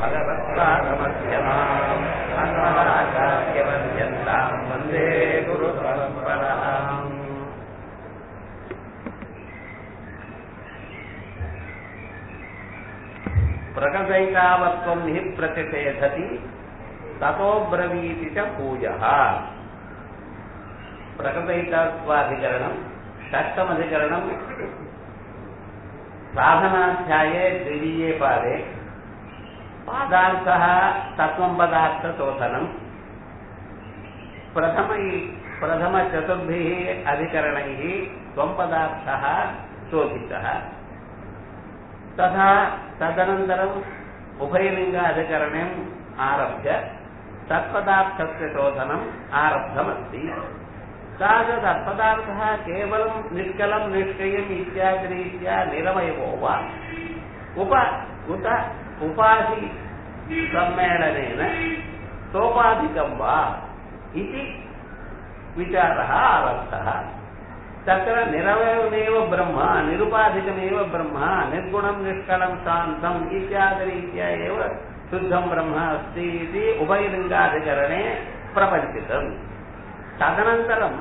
भगवत्पादमध्यमाम् अन्मदाचार्यपर्यन्ताम् वन्दे गुरुपरम्पराम् प्रकटैकावत्वं हि प्रतिषेधति ततो ब्रवीति च पूजः प्रकटैकत्वाधिकरणम् षष्टमधिकरणम् साधनाध्याये द्वितीये पादे पादार्थः तत्त्वं पदार्थशोधनम् प्रथम प्रथमचतुर्भिः अधिकरणैः त्वं पदार्थः शोभितः तथा तदनन्तरम् उभयलिङ्गाधिकरणम् आरभ्य तत्पदार्थस्य शोधनम् आरब्धमस्ति सा च तत्पदार्थः केवलं निष्कलं निष्क्रियम् इत्यादिरीत्या निरवयवो वा उप उत उपाधि सम्मेलनेन सोपाधिकं वा इति विचारः आरब्धः तत्र निरवयमेव ब्रह्म निरुपाधिकमेव ब्रह्म निर्गुणं निष्कलं शान्तम् इत्यादिरीत्या एव शुद्धं ब्रह्म अस्ति इति उभयलिङ्गाधिकरणे प्रपञ्चितम् तदनन्तरं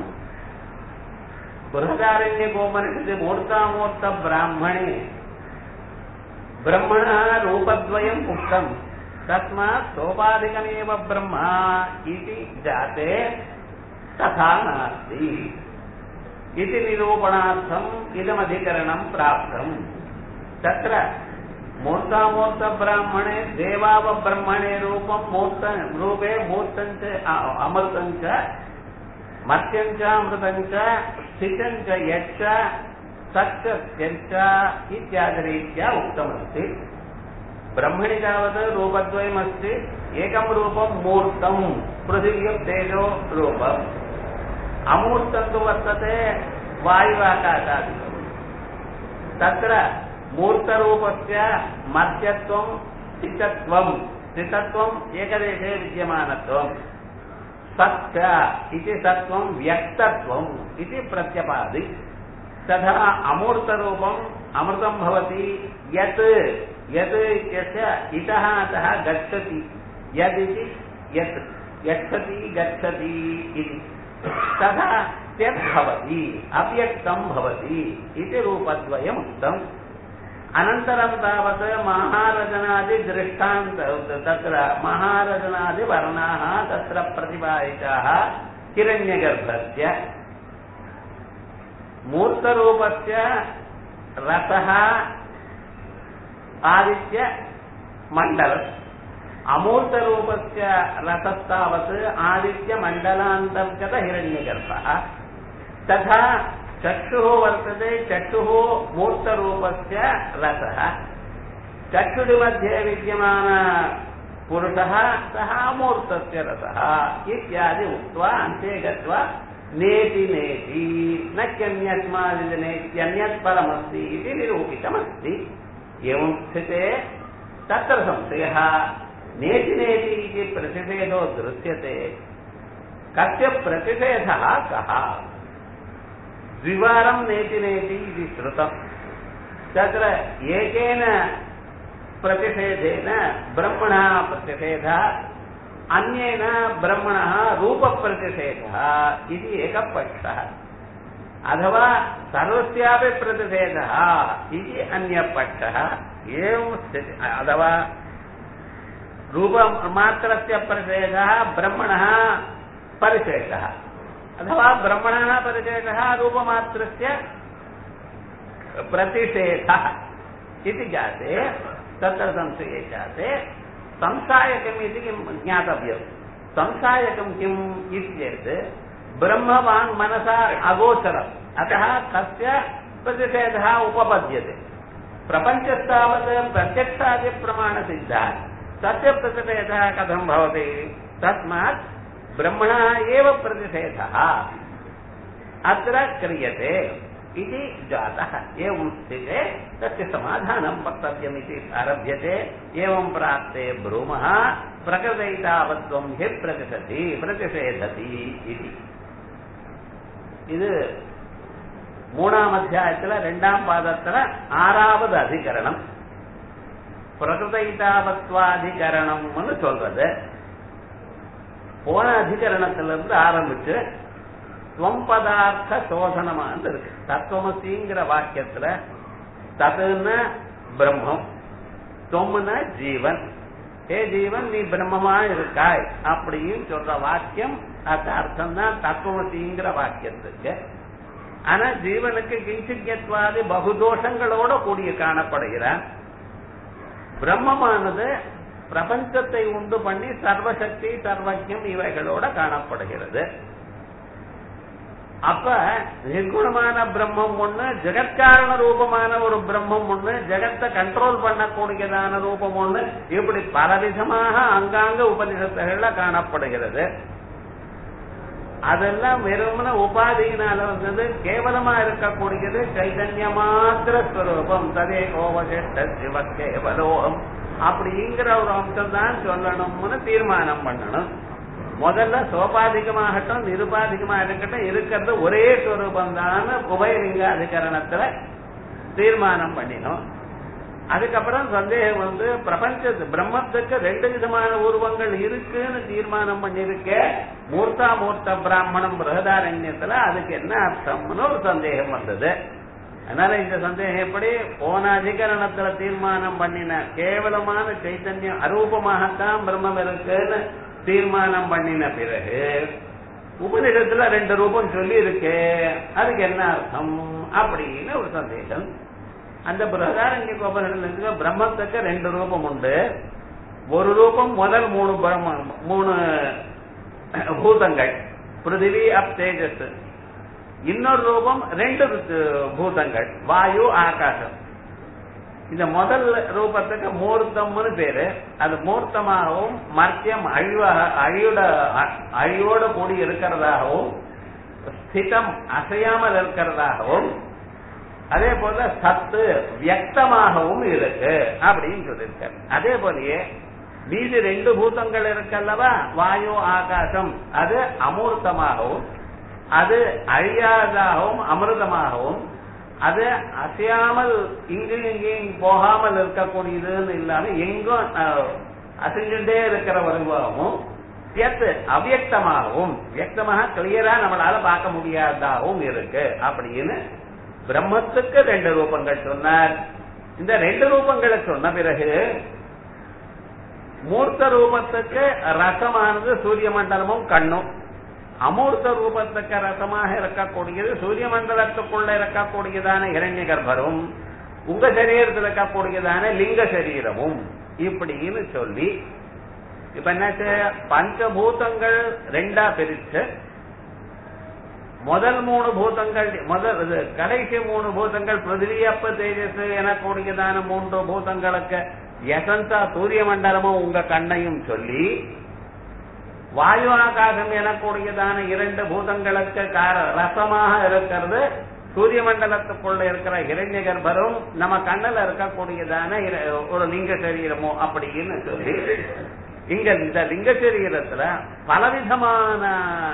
बृहदारण्यकोपनिषदि मूर्तामूर्तब्राह्मणे ब्रह्मणः रूपद्वयम् उक्तम् तस्मात् सोपाधिकमेव ब्रह्म इति जाते तथा नास्ति इति निरूपणार्थम् इदमधिकरणम् प्राप्तम् तत्र मूर्तामूर्तब्राह्मणे देवावब्रह्मणे रूपम् मूर्त रूपे मूर्तम् च अमृतम् च मर्त्यम् च अमृतम् च स्थितम् च यच्च सच्च त्यञ्च इत्यादिरीत्या उक्तमस्ति ब्रह्मणि तावत् रूपद्वयमस्ति एकं रूपं मूर्तं पृथिव्यं तेजो रूपम् अमूर्तं तु वर्तते वायुवाकाशादिकम् तत्र मूर्तरूपस्य मर्त्यत्वं स्थितत्वं स्थितत्वम् एकदेशे विद्यमानत्वं सत्य इति सत्त्वं व्यक्तत्वम् इति प्रत्यपादि तथा अमूर्तरूपम् अमृतं भवति यत् यत् इत्यस्य इतः अतः गच्छति यदिति यत् गच्छति गच्छति इति तथा त्यक् भवति अव्यक्तं भवति इति रूपद्वयम् उक्तम् अनन्तरं तावत् महारजनादिदृष्टान्त तत्र महारजनादिवर्णाः तत्र प्रतिपादिताः हिरण्यगर्भस्य मूर्तरूपस्य रसः आदित्यमण्डलम् अमूर्तरूपस्य रसस्तावत् आदित्यमण्डलान्तर्गत हिरण्यगर्भः तथा चक्षुः वर्तते चक्षुः मूर्तरूपस्य रसः चक्षुडिमध्ये विद्यमान पुरुषः सः अमूर्तस्य रसः इत्यादि उक्त्वा अन्ते गत्वा नेति नेति न क्यन्यस्मादिनेत्यन्यत् परमस्ति इति निरूपितमस्ति एवं स्थिते तत्र संशयः नेति नेति इति प्रतिषेधो दृश्यते कस्य प्रतिषेधः कः द्विवारं नेति नेति इति श्रुतम् तत्र एकेन प्रतिषेधेन ब्रह्मणः प्रतिषेधः अन्येन ब्रह्मणः रूपप्रतिषेधः इति एकः पक्षः अथवा सर्वस्यापि प्रतिषेधः इति अन्यपक्षः एवं स्थिति अथवा रूपमात्रस्य प्रतिषेधः ब्रह्मणः परिशेषः अथवा ब्रह्मणः परिशेषः रूपमात्रस्य प्रतिषेधः इति जाते तत्र संशये जाते संसायकम् इति किं ज्ञातव्यम् संसायकं किम् इत्येत् ब्रह्मवान् मनसा अगोचरम् अतः तस्य प्रतिषेधः उपपद्यते प्रपञ्चस्तावत् प्रत्यक्षादिप्रमाणसिद्धः तस्य प्रतिषेधः कथं भवति तस्मात् ब्रह्मणः एव प्रतिषेधः अत्र क्रियते इति जातः एवं स्थिते तस्य समाधानं वक्तव्यमिति आरभ्यते एवं प्राप्ते ब्रूमः प्रकृतैतावत्वं हि प्रतिशति प्रतिषेधति इति இது மூணாம் அத்தியாயத்துல ரெண்டாம் பாதத்துல ஆறாவது அதிகரணம் பிரகிருதைதாபத்வாதிகரணம்னு சொல்றது போன அதிகரணத்துல இருந்து ஆரம்பிச்சு துவம் பதார்த்த சோதனமானது இருக்கு தத்துவமசிங்கிற வாக்கியத்துல ததுன்னா பிரம்மம் தொம்முனா ஜீவன் ஏ ஜீவன் நீ பிரம்மமா இருக்காய் அப்படின்னு சொல்ற வாக்கியம் அது அர்த்தம் தான் தத்துவமசிங்கிற வாக்கியத்துக்கு ஆனா ஜீவனுக்கு கிஞ்சித்வாதி பகுதோஷங்களோட கூடிய காணப்படுகிறான் பிரம்மமானது பிரபஞ்சத்தை உண்டு பண்ணி சர்வசக்தி சர்வஜம் இவைகளோட காணப்படுகிறது அப்ப நிர்குணமான பிரம்மம் ஒண்ணு ஜெகத்காரண ரூபமான ஒரு பிரம்மம் ஒண்ணு ஜெகத்தை கண்ட்ரோல் பண்ணக்கூடியதான ரூபம் ஒண்ணு இப்படி பலவிதமாக அங்காங்க உபனிஷத்துகள்ல காணப்படுகிறது அதெல்லாம் வெறுமன உபாதியினால வந்தது கேவலமா இருக்கக்கூடியது சைதன்ய மாத்திர ஸ்வரூபம் ததே கோவகேஷ்ட சிவ கேவலோகம் அப்படிங்கிற ஒரு அம்சம் தான் சொல்லணும்னு தீர்மானம் பண்ணணும் முதல்ல சோபாதிகமாகட்டும் நிருபாதிகமா இருக்கட்டும் இருக்கிறது ஒரே ஸ்வரூபம் தான் உபயலிங்க அதிகரணத்துல தீர்மானம் பண்ணினோம் அதுக்கப்புறம் சந்தேகம் வந்து பிரபஞ்சத்து பிரம்மத்துக்கு ரெண்டு விதமான உருவங்கள் இருக்குன்னு தீர்மானம் பண்ணிருக்க மூர்த்தா மூர்த்த பிராமணம் பிரகதாரண்யத்துல அதுக்கு என்ன அர்த்தம்னு ஒரு சந்தேகம் வந்தது அதனால இந்த சந்தேகம் எப்படி போன அதிகரணத்துல தீர்மானம் பண்ணின கேவலமான சைத்தன்யம் அரூபமாகத்தான் பிரம்மம் இருக்குன்னு தீர்மானம் பண்ணின பிறகு உபநிடத்துல ரெண்டு ரூபம் சொல்லி இருக்கு அதுக்கு என்ன அர்த்தம் அப்படின்னு ஒரு சந்தேகம் அந்த பிரகாரங்க உபநிடத்துல பிரம்மத்துக்கு ரெண்டு ரூபம் உண்டு ஒரு ரூபம் முதல் மூணு பிரம்ம மூணு பூதங்கள் பிருத்திவி அப் தேஜஸ் இன்னொரு ரூபம் ரெண்டு பூதங்கள் வாயு ஆகாசம் இந்த முதல் ரூபத்துக்கு மூர்த்தம்னு பேரு அது மூர்த்தமாகவும் மத்தியம் அழிவாக அழியோட அழியோட கூடி இருக்கிறதாகவும் ஸ்திதம் அசையாமல் இருக்கிறதாகவும் அதே போல சத்து வியக்தமாகவும் இருக்கு அப்படின்னு சொல்லியிருக்காரு அதே போலயே மீதி ரெண்டு பூதங்கள் இருக்கல்லவா வாயு ஆகாசம் அது அமூர்த்தமாகவும் அது அழியாததாகவும் அமிர்தமாகவும் அது அசையாமல் இங்கு இங்கேயும் போகாமல் இருக்கக்கூடியதுன்னு இல்லாம எங்கும் அசைஞ்சுட்டே இருக்கிற வருவாகவும் வியத்து அவ்வியக்தமாகவும் வியக்தமாக கிளியரா நம்மளால பார்க்க முடியாததாகவும் இருக்கு அப்படின்னு பிரம்மத்துக்கு ரெண்டு ரூபங்கள் சொன்னார் இந்த ரெண்டு ரூபங்களை சொன்ன பிறகு மூர்த்த ரூபத்துக்கு ரசமானது சூரிய மண்டலமும் கண்ணும் அமூர்த்த ரூபத்துக்கு ரசமாக இருக்கக்கூடியது சூரிய மண்டலத்துக்குள்ள இருக்கக்கூடியதான இரண்ய கர்ப்பரும் உங்க சரீரத்தில் இருக்கக்கூடியதான லிங்க சரீரமும் இப்படின்னு சொல்லி இப்ப என்னாச்சு பஞ்சபூதங்கள் ரெண்டா பிரிச்சு முதல் மூணு பூதங்கள் முதல் இது கடைசி மூணு பூதங்கள் பிருதிவியப்ப தேஜஸ் எனக்கூடியதான மூன்று பூதங்களுக்கு எசன்சா சூரிய மண்டலமும் உங்க கண்ணையும் சொல்லி வாயு ஆகாசம் எனக்கூடியதான இரண்டு பூதங்களுக்கு கார ரசமாக இருக்கிறது சூரிய மண்டலத்துக்குள்ள இருக்கிற இரண்ய கர்ப்பரும் நம்ம கண்ணில் இருக்கக்கூடியதான ஒரு லிங்க சரீரமும் அப்படின்னு சொல்லி இங்க இந்த லிங்க சரீரத்துல பலவிதமான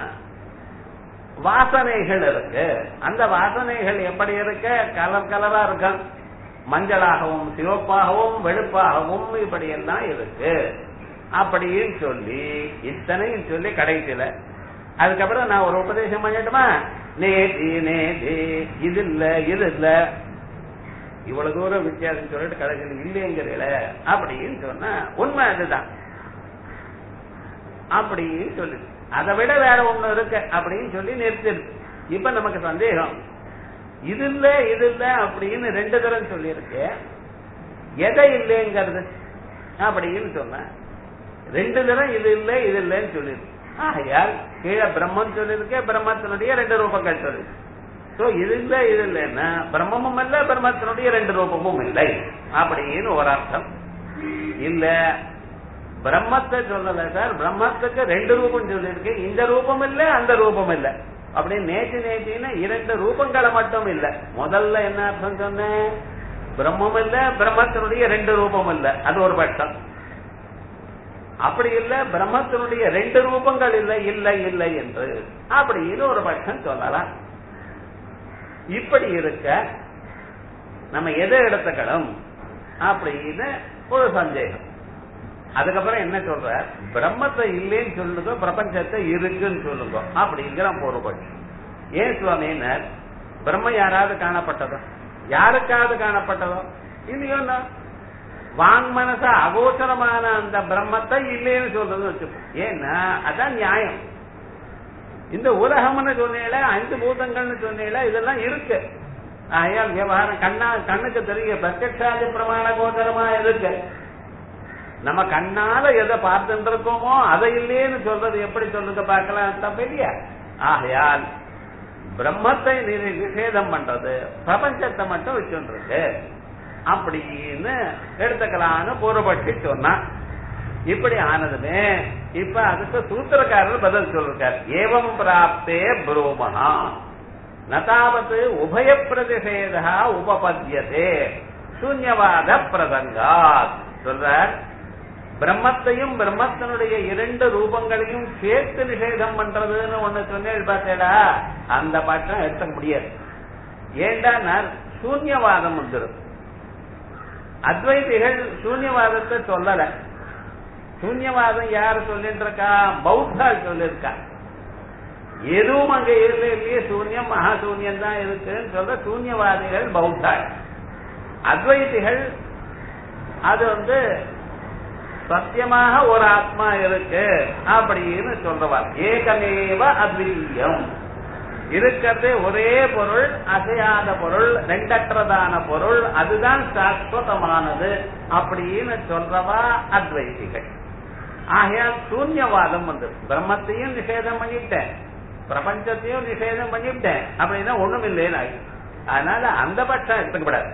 வாசனைகள் இருக்கு அந்த வாசனைகள் எப்படி இருக்கு கலர் கலரா இருக்கு மஞ்சளாகவும் சிவப்பாகவும் வெளுப்பாகவும் இப்படி எல்லாம் இருக்கு அப்படின்னு சொல்லி இத்தனையும் சொல்லி கடைசியில அதுக்கப்புறம் நான் ஒரு உபதேசம் பண்ணிட்டுமா நேதி நேதி இது இல்ல இது இல்ல இவ்வளவு தூரம் வித்தியாசம் சொல்லிட்டு கடைசியில் இல்லைங்கிறீல அப்படின்னு சொன்னா உண்மை அதுதான் அப்படின்னு சொல்லு அதை விட வேற ஒண்ணு இருக்கு அப்படின்னு சொல்லி நிறுத்திருக்கு இப்ப நமக்கு சந்தேகம் இது இல்ல இது இல்ல அப்படின்னு ரெண்டு தரம் சொல்லியிருக்கு எதை இல்லைங்கிறது அப்படின்னு சொன்ன ரெண்டு தரம் இது இல்லை இது இல்லைன்னு சொல்லியிருக்கு ஆகையால் கீழே பிரம்மன் சொல்லியிருக்க பிரம்மத்தினுடைய ரெண்டு ரூபங்கள் சொல்லி சோ இது இல்ல இது இல்லைன்னா பிரம்மமும் இல்ல பிரம்மத்தினுடைய ரெண்டு ரூபமும் இல்லை அப்படின்னு ஒரு அர்த்தம் இல்ல பிரம்மத்தை சொல்லல சார் பிரம்மத்துக்கு ரெண்டு ரூபம் சொல்லியிருக்கு இந்த ரூபம் இல்ல அந்த ரூபம் இல்ல அப்படி நேற்று நேற்றுன்னா இரண்டு ரூபங்களை மட்டும் இல்ல முதல்ல என்ன அர்த்தம் சொன்னேன் பிரம்மம் இல்ல பிரம்மத்தினுடைய ரெண்டு ரூபம் இல்ல அது ஒரு பட்சம் அப்படி இல்ல பிரம்மத்தினுடைய ரெண்டு ரூபங்கள் இல்லை இல்லை இல்லை என்று அப்படின்னு ஒரு பட்சம் சொல்லலாம் இப்படி இருக்க நம்ம எதை எடுத்துக்கணும் அப்படின்னு ஒரு சந்தேகம் அதுக்கப்புறம் என்ன சொல்ற பிரம்மத்தை இல்லைன்னு சொல்லுங்க பிரபஞ்சத்தை இருக்குன்னு சொல்லுங்க அப்படிங்கிற பொறுபட்சம் ஏன் சுவாமினர் பிரம்ம யாராவது காணப்பட்டதோ யாருக்காவது காணப்பட்டதோ இல்லையோன்னா வாங் மனச அகோச்சரமான அந்த பிரம்மத்தை இல்லைன்னு சொல்றது வச்சுப்போம் ஏன்னா அதான் நியாயம் இந்த உலகம்னு சொன்னீங்கள அஞ்சு பூதங்கள்னு சொன்னீங்கள இதெல்லாம் இருக்கு ஆகையால் விவகாரம் கண்ணா கண்ணுக்கு தெரியும் பிரத்யட்சாதி பிரமாண கோச்சரமா இருக்கு நம்ம கண்ணால எதை பார்த்துட்டு இருக்கோமோ அதை இல்லையேன்னு சொல்றது எப்படி சொல்லுங்க பார்க்கலாம் தப்பு இல்லையா ஆகையால் பிரம்மத்தை நி- நிஷேதம் பண்றது பிரபஞ்சத்தை மட்டும் வச்சுருக்கு அப்படின்னு எடுத்துக்கலாம்னு பூர்வபட்சி சொன்னா இப்படி ஆனதுமே இப்ப அதுக்கு சூத்திரக்காரர் பதில் சொல்லிருக்கார் ஏவம் பிராப்தே புரோமஹா நதாவது உபய பிரதிஷேதா உபபத்தியதே சூன்யவாத பிரசங்காத் சொல்றார் பிரம்மத்தையும் பிரம்மத்தினுடைய இரண்டு ரூபங்களையும் சேர்த்து நிஷேதம் பண்றதுன்னு ஒண்ணு சொன்னேன் பார்த்தேடா அந்த பட்டம் எடுத்துக்க முடியாது ஏண்டா நான் சூன்யவாதம் வந்துடும் அத்வைதிகள் சூன்யவாதத்தை சொல்லல சூன்யவாதம் யார் சொல்லிட்டு இருக்கா பௌத்தால் சொல்லியிருக்கா எதுவும் அங்க இல்ல இல்லையே சூன்யம் மகா சூன்யம் தான் இருக்குன்னு சொல்ற சூன்யவாதிகள் பௌத்தாள் அத்வைதிகள் அது வந்து சத்தியமாக ஒரு ஆத்மா இருக்கு அப்படின்னு சொல்றவார் ஏகமேவ அத்வீயம் இருக்கிறது ஒரே பொருள் அசையாத பொருள் ரெண்டற்றதான பொருள் அதுதான் சாஸ்வதமானது அப்படின்னு சொல்றவா அத்வைதிகள் ஆகையால் சூன்யவாதம் வந்து பிரம்மத்தையும் நிஷேதம் பண்ணிவிட்டேன் பிரபஞ்சத்தையும் நிஷேதம் பண்ணிவிட்டேன் அப்படின்னா ஒண்ணும் இல்லைன்னு அதனால அந்த பட்சம் எடுத்துக்கப்படாது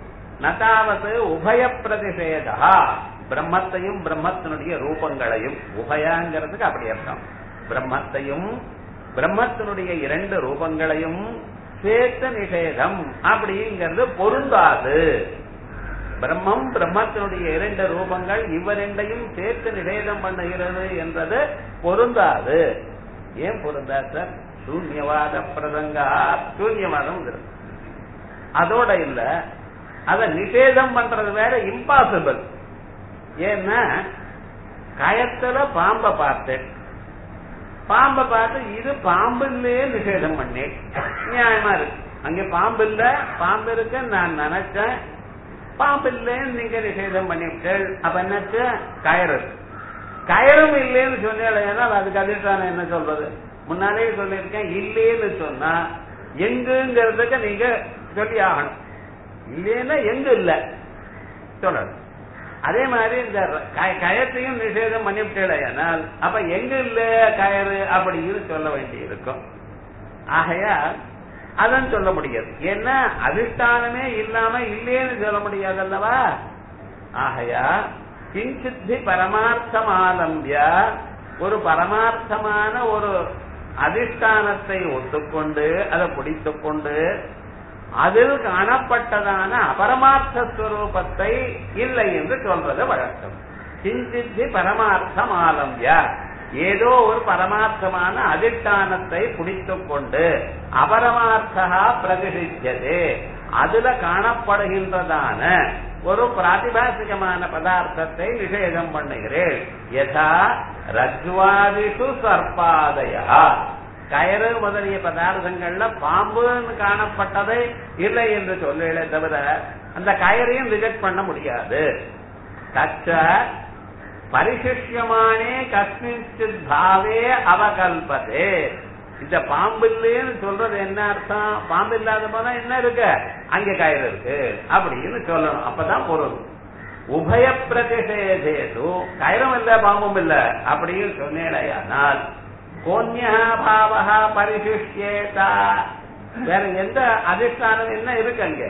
நதாவது உபய பிரதிஷேதா பிரம்மத்தையும் பிரம்மத்தினுடைய ரூபங்களையும் உபயாங்கிறதுக்கு அப்படி அர்த்தம் பிரம்மத்தையும் பிரம்மத்தினுடைய இரண்டு ரூபங்களையும் சேர்த்த நிஷேதம் அப்படிங்கிறது பொருந்தாது பிரம்மம் பிரம்மத்தினுடைய இரண்டு ரூபங்கள் இவரெண்டையும் சேர்த்து நிஷேதம் பண்ணுகிறது என்றது பொருந்தாது ஏன் பொருந்தாது சார் சூன்யவாத பிரதங்கா சூன்யவாதம் இருக்கு. அதோட இல்ல அத நிஷேதம் பண்றது வேற இம்பாசிபிள் ஏன்னா கயத்துல பாம்பை பார்த்தேன் பாம்பை பார்த்து இது பாம்பு இல்லையே நிஷேதம் பண்ணேன் நியாயமா இருக்கு அங்க பாம்பு இல்ல பாம்பு இருக்கு நான் நினைச்சேன் பாம்பு இல்லைன்னு நீங்க நிஷேதம் பண்ணிவிட்டேன் அப்ப என்னாச்சு கயறு கயறும் இல்லைன்னு சொன்னீங்கன்னா அதுக்கு அதிர்ஷ்டான என்ன சொல்றது முன்னாலே சொல்லியிருக்கேன் இல்லைன்னு சொன்னா எங்குங்கிறதுக்கு நீங்க சொல்லி ஆகணும் இல்லைன்னா எங்க இல்ல சொல்லணும் அதே மாதிரி இந்த க- கயத்தையும் நிஷேதம் பண்ணிவிட்டேனால் அப்ப எங்க இல்ல கயறு அப்படின்னு சொல்ல வேண்டி இருக்கும் ஆகையால் அதான் சொல்ல முடியாது ஏன்னா அதிஷ்டானமே இல்லாம இல்லேன்னு சொல்ல முடியாது அல்லவா ஆகையா கிஞ்சித்தி பரமார்த்தம் ஆலம்பிய ஒரு பரமார்த்தமான ஒரு அதிஷ்டானத்தை ஒத்துக்கொண்டு அதை பிடித்துக் கொண்டு அதில் காணப்பட்டதான அபரமார்த்த ஸ்வரூபத்தை இல்லை என்று சொல்றது வழக்கம் கிஞ்சித்தி பரமார்த்தம் ஆலம்பிய ஏதோ ஒரு பரமார்த்தமான அதிஷ்டானத்தை பிடித்துக் கொண்டு அபரமார்த்தா பிரதிஷித்தது அதுல காணப்படுகின்றதான ஒரு பிராதிபாசிகமான பதார்த்தத்தை நிஷேதம் பண்ணுகிறேன் யதா ரஜ்வாதிஷு சர்ப்பாதயா கயறு முதலிய பதார்த்தங்கள்ல பாம்புன்னு காணப்பட்டதை இல்லை என்று சொல்லலே தவிர அந்த கயரையும் ரிஜெக்ட் பண்ண முடியாது தச்ச பரிசிஷ்யமானே கஸ்மின்சித் பாவே அவகல்பதே இந்த பாம்பு இல்லைன்னு சொல்றது என்ன அர்த்தம் பாம்பு இல்லாத போனா என்ன இருக்கு அங்க கயிறு இருக்கு அப்படின்னு சொல்லணும் அப்பதான் பொருள் உபய பிரதிஷேதேது கயிறும் இல்ல பாம்பும் இல்ல அப்படின்னு சொன்னேடையானால் கோன்யா பாவகா பரிசிஷ்யேதா வேற எந்த அதிஷ்டானம் என்ன இருக்கு அங்க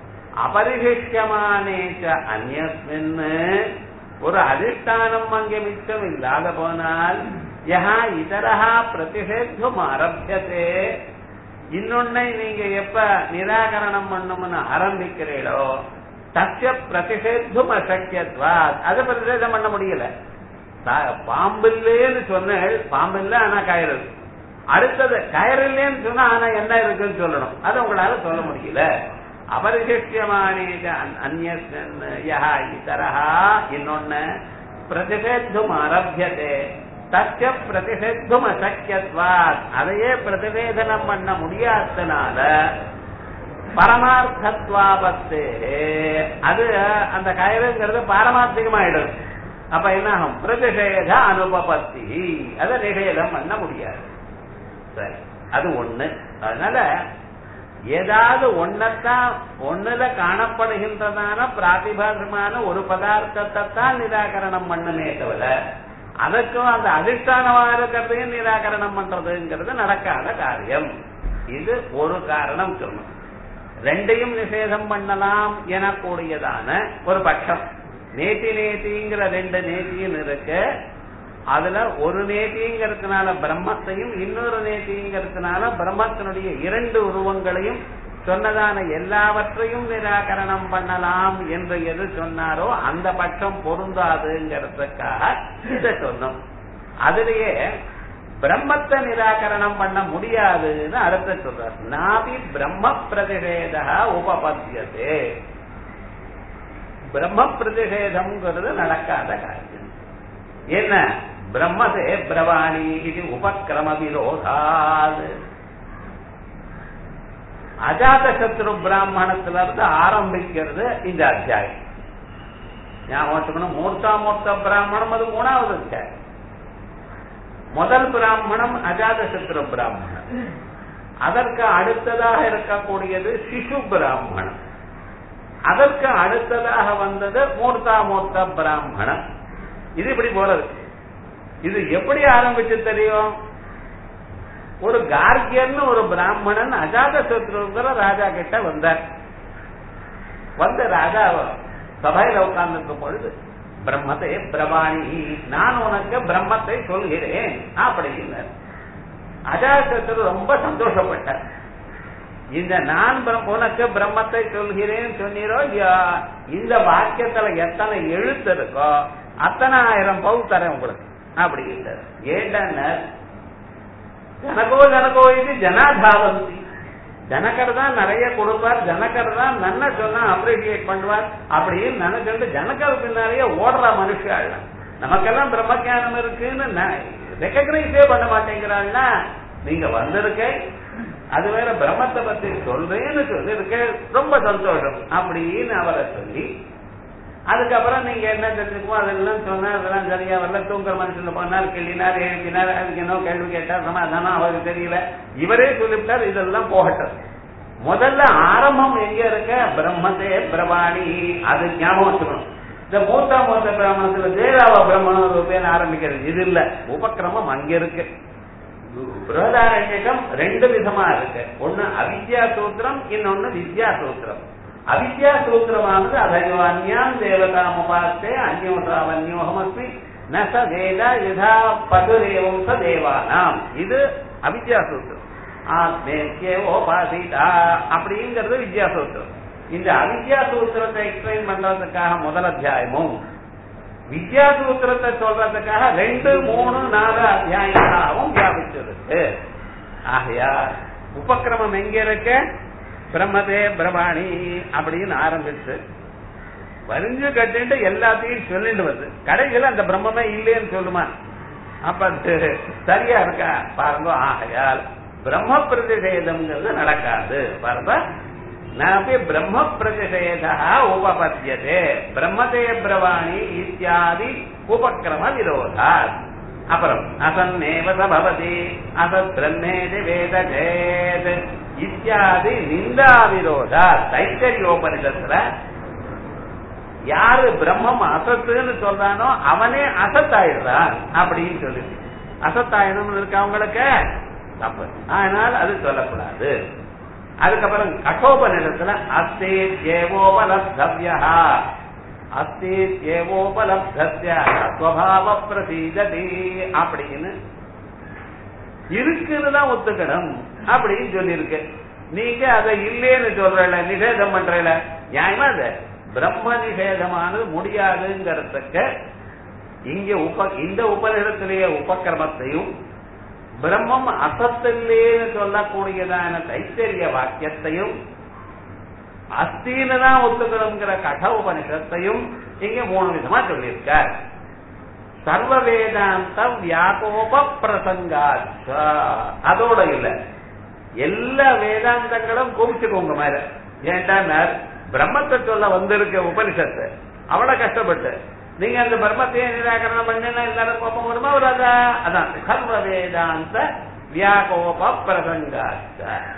அபரிசிஷ்யமானேச்ச அந்நியஸ்மின்னு ஒரு அதிஷ்டானம் அங்கே மிச்சம் இல்லாத போனால் யஹா இதரஹா பிரதிஷேத்தும் ஆரம்பியதே இன்னொன்னை நீங்க எப்ப நிராகரணம் பண்ணணும்னு ஆரம்பிக்கிறீளோ தஸ்ய பிரதிஷேத்தும் அசக்கியத்வா அதை பிரதிஷேதம் பண்ண முடியல பா- பாம்பு இல்லைன்னு சொன்னேன் பாம்பு இல்ல ஆனா கயிறு இருக்கு. அடுத்தது கயிறு இல்லைன்னு சொன்னா ஆனா என்ன இருக்குன்னு சொல்லணும் அது உங்களால சொல்ல முடியல அபரிசிஷ்யமானே அந்நிய யா இதரஹ இன்னொன்னு பிரதிஷேத்தும் ஆரம்பியதே தச்ச பிரதிஷேத்தும் அசக்கியத்வாத் அதையே பிரதிவேதனம் பண்ண முடியாதனால பரமார்த்தத்வாபத்து அது அந்த கயலுங்கிறது பாரமார்த்திகமாயிடும் அப்ப என்ன ஆகும் பிரதிஷேத அனுபபத்தி அதை நிஷேதம் பண்ண முடியாது சரி அது ஒண்ணு அதனால ஏதாவது ஒன்னத்தான் ஒண்ணுல காணப்படுகின்றதான பிராதிபாசமான ஒரு பதார்த்தத்தை தான் நிராகரணம் பண்ணுமே தவிர அதற்கும் அந்த அதிஷ்டானமாக இருக்கிறதையும் நிராகரணம் பண்றதுங்கிறது நடக்காத காரியம் இது ஒரு காரணம் சொல்லணும் ரெண்டையும் நிஷேதம் பண்ணலாம் எனக்கூடியதான ஒரு பட்சம் நேத்தி நேத்திங்கிற ரெண்டு நேத்தியும் இருக்கு அதுல ஒரு நேத்திங்கிறதுனால பிரம்மத்தையும் இன்னொரு நேத்திங்கிறதுனால பிரம்மத்தினுடைய இரண்டு உருவங்களையும் சொன்னதான எல்லாவற்றையும் நிராகரணம் பண்ணலாம் என்று எது சொன்னாரோ அந்த பட்சம் பொருந்தாதுங்கிறதுக்காக இதை சொன்னோம் அதுலயே பிரம்மத்தை நிராகரணம் பண்ண முடியாதுன்னு அடுத்த சொல்றார் நாபி பிரம்ம பிரதிஷேத உபபத்தியதே பிரம்ம பிரதிஷேதம்ங்கிறது நடக்காத காரியம் என்ன பிரம்மதே பிரவாணி இது உபக்கிரம விரோதாது அஜாத சத்ரு பிராமணத்துல இருந்து ஆரம்பிக்கிறது இந்த அத்தியாயம் ஞாபகம் வச்சுக்கணும் மூர்த்தா மூர்த்த பிராமணம் அது மூணாவது அத்தியாயம் முதல் பிராமணம் அஜாத சத்ரு பிராமணம் அதற்கு அடுத்ததாக இருக்கக்கூடியது சிசு பிராமணம் அதற்கு அடுத்ததாக வந்தது மூர்த்தா மூர்த்த பிராமணம் இது இப்படி போறது இது எப்படி ஆரம்பிச்சு தெரியும் ஒரு கார்கியன்னு ஒரு பிராமணன் அஜாத சத்ருங்கிற ராஜா கிட்ட வந்தார் வந்த ராஜா சபையில உட்கார்ந்துருக்கும் பொழுது பிரம்மத்தை பிரபாணி நான் உனக்கு பிரம்மத்தை சொல்கிறேன் அப்படின்னு அஜாசத்ரு ரொம்ப சந்தோஷப்பட்டார் இந்த நான் உனக்கு பிரம்மத்தை சொல்கிறேன் சொன்னீரோ இந்த வாக்கியத்துல எத்தனை எழுத்து இருக்கோ அத்தனை ஆயிரம் பவுல் தரேன் உங்களுக்கு அப்படி இல்லை ஏண்டனர் ஜனகோ ஜனகோ இது ஜனாதாவந்தி ஜனகர் தான் நிறைய கொடுப்பார் ஜனகர் தான் நன்ன சொன்னா அப்ரிசியேட் பண்ணுவார் அப்படின்னு நினைச்சுட்டு ஜனகர் பின்னாலேயே ஓடுற மனுஷாள் நமக்கெல்லாம் பிரம்மஜானம் இருக்குன்னு ரெக்கக்னைஸே பண்ண மாட்டேங்கிறாள்னா நீங்க வந்திருக்க அது வேற பிரம்மத்தை பத்தி சொல்றேன்னு சொல்லிருக்க ரொம்ப சந்தோஷம் அப்படின்னு அவரை சொல்லி அதுக்கப்புறம் நீங்க என்ன தெரிஞ்சுக்கோ அதெல்லாம் சொன்னா அதெல்லாம் சரியா வரல தூங்குற மனுஷன் போனார் கிள்ளினார் எழுப்பினார் அதுக்கு என்ன கேள்வி கேட்டார் சமாதானம் அவருக்கு தெரியல இவரே சொல்லிவிட்டார் இதெல்லாம் போகட்டும் முதல்ல ஆரம்பம் எங்க இருக்க பிரம்மதே பிரபாணி அது ஞாபகம் வச்சுக்கணும் இந்த மூத்தா மூத்த பிராமணத்துல தேராவ பிரம்மணம் பேர் ஆரம்பிக்கிறது இது இல்ல உபக்கிரமம் அங்க இருக்கு பிரதாரண்யகம் ரெண்டு விதமா இருக்கு ஒன்னு அவித்யா சூத்திரம் இன்னொன்னு வித்யா சூத்திரம் அவித்யா சூத்திரமானது அதயோன்யாம் தேவதாம் உபாஸ்தே அந்யோதாவன்யோகமஸ்மி ந ச வேத யதா பதுரேவம் ச தேவானாம் இது அவித்யா சூத்திரம் ஆத்மேக்கியோபாசிதா அப்படிங்கிறது வித்யா சூத்திரம் இந்த அவித்யா சூத்திரத்தை எக்ஸ்பிளைன் பண்றதுக்காக முதல் அத்தியாயமும் வித்யா சூத்திரத்தை சொல்றதுக்காக ரெண்டு மூணு நாலு அத்தியாயங்களாகவும் வியாபிச்சிருக்கு ஆகையா உபக்கிரமம் எங்க இருக்கு பிரம்மதே பிரபாணி அப்படின்னு ஆரம்பிச்சு வரிஞ்சு கட்டிட்டு எல்லாத்தையும் சொல்லிட்டு வருது கடைசியில் அந்த பிரம்மமே இல்லைன்னு சொல்லுமா அப்ப சரியா இருக்கா பாருங்க ஆகையால் பிரம்ம பிரதிஷேதம்ங்கிறது நடக்காது பாருங்க நாப்பி பிரம்ம பிரதிஷேதா உபபத்தியதே பிரம்மதே பிரவாணி இத்தியாதி உபக்கிரம விரோதா அப்புறம் அசன்னேவ சபவதி அசத் பிரம்மேதி வேத சேத் இத்தியாதி நிந்தா விரோதா தைத்தரியோபனிடத்துல யாரு பிரம்மம் அசத்துன்னு சொல்றானோ அவனே அசத்தாயிடுறான் அப்படின்னு சொல்லி அசத்தாயிடணும் இருக்கு அவங்களுக்கு தப்பு ஆனால் அது சொல்லக்கூடாது அதுக்கப்புறம் கட்டோபனிடத்துல அஸ்தே ஏவோபலப்தவ்யா அஸ்தி ஏவோபலப்தஸ்ய ஸ்வபாவ பிரசீததி அப்படின்னு இருக்குன்னு தான் ஒத்துக்கணும் அப்படின்னு சொல்லியிருக்கு நீங்க அதை இல்லேன்னு சொல்றல நிஷேதம் பண்றல நியாயமா அது பிரம்ம நிஷேதமானது முடியாதுங்கிறதுக்கு இங்க உப இந்த உபநிடத்திலேயே உபக்கிரமத்தையும் பிரம்மம் அசத்தில்லேன்னு சொல்லக்கூடியதான தைத்தரிய வாக்கியத்தையும் அஸ்தின்னு தான் ஒத்துக்கணுங்கிற கட உபனிஷத்தையும் இங்க மூணு விதமா சொல்லியிருக்கார் சர்வ வேதாந்த வியாபோப பிரசங்காச்ச அதோட இல்ல எல்லா வேதாந்தங்களும் குவிச்சுக்கோங்க மேல ஏன்டா பிரம்மத்தை சொல்ல வந்திருக்க உபனிஷத்து அவ்வளவு கஷ்டப்பட்டு நீங்க அந்த பிரம்மத்தையே நிராகரணம் பண்ணினா எல்லாரும் கோபம் வருமா வராதா அதான் சர்வ வேதாந்த வியாகோப பிரசங்காச்ச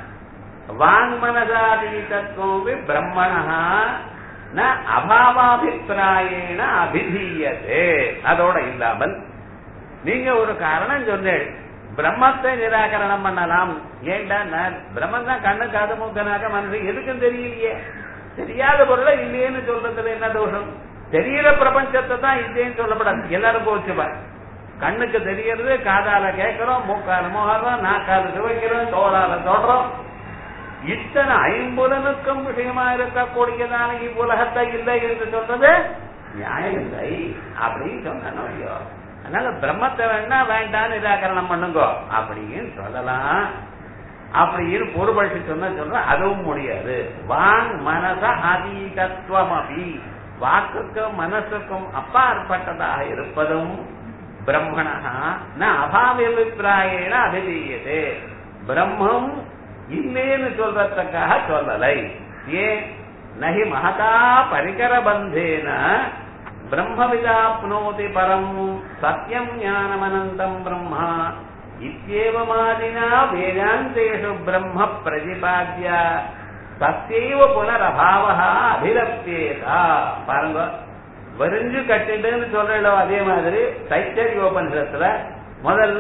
வாங்மனசாதீதத்துவம் பிரம்மணா ந அபாவாபிப்பிராயேன அபிதீயதே அதோட இல்லாமல் நீங்க ஒரு காரணம் சொன்னேன் பிரம்மத்தை நிராகரணம் பண்ணலாம் ஏண்டா நான் பிரம்மன் தான் கண்ணு காது மூக்கனாக மனசு எதுக்கும் தெரியலையே தெரியாத பொருளை இல்லையேன்னு சொல்றதுல என்ன தோஷம் தெரியற பிரபஞ்சத்தை தான் இல்லையேன்னு சொல்லப்படாது எல்லாரும் கோச்சுப்பார் கண்ணுக்கு தெரியறது காதால கேட்கிறோம் மூக்கால மோகிறோம் நாக்கால சுவைக்கிறோம் தோளால தொடறோம் இத்தனை ஐம்புலனுக்கும் விஷயமா இருக்கக்கூடியதான இவ்வுலகத்தை இல்லை என்று சொல்றது நியாயம் இல்லை அப்படின்னு சொன்னோம் ஐயோ அதனால பிரம்மத்தை வேணா வேண்டாம் நிராகரணம் பண்ணுங்க அப்படின்னு சொல்லலாம் அப்படின்னு பொருள்படுத்தி சொன்ன சொல்ற அதுவும் முடியாது வாங் மனச அதீதத்துவம் அபி வாக்குக்கும் மனசுக்கும் அப்பாற்பட்டதாக இருப்பதும் பிரம்மணா ந அபாவிபிராயேன அபிதீயதே பிரம்மம் இல்லேன்னு சொல்றதுக்காக சொல்லலை ஏன் நகி மகதா பரிகர பந்தேன பிரம்மவிதாப்னோதி பரம் சத்தியம் ஞானமனந்தம் பிரம்மா இத்தியேவமாதினா வேதாந்தேஷு பிரம்ம பிரதிபாத்திய சத்தியவ புனரபாவா அபிலப்யேதா பாருங்க வரிஞ்சு கட்டிட்டுன்னு சொல்றோ அதே மாதிரி தைத்தரி உபனிஷத்துல முதல்ல